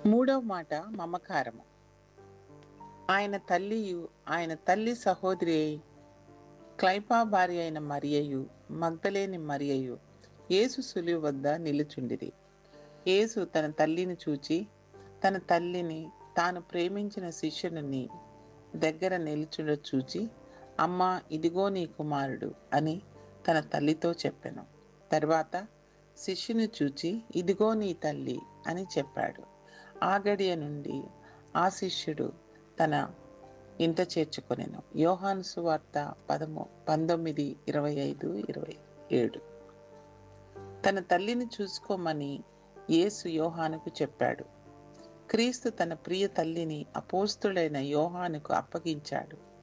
మూడవ మాట మమకారము ఆయన తల్లియు ఆయన తల్లి సహోదరి అయి క్లైపా భార్య అయిన మరియయు మగ్ధలేని మరియయు యేసు సులువు వద్ద నిలుచుండిరి యేసు తన తల్లిని చూచి తన తల్లిని తాను ప్రేమించిన శిష్యుని దగ్గర నిలుచుండ చూచి అమ్మా ఇదిగో నీ కుమారుడు అని తన తల్లితో చెప్పాను తర్వాత శిష్యుని చూచి ఇదిగో నీ తల్లి అని చెప్పాడు ఆ గడియ నుండి ఆ శిష్యుడు తన ఇంట చేర్చుకొనెను యోహాను సువార్త పదము పంతొమ్మిది ఇరవై ఐదు ఇరవై ఏడు తన తల్లిని చూసుకోమని యేసు యోహానుకు చెప్పాడు క్రీస్తు తన ప్రియ తల్లిని అపోస్తుడైన యోహానుకు అప్పగించాడు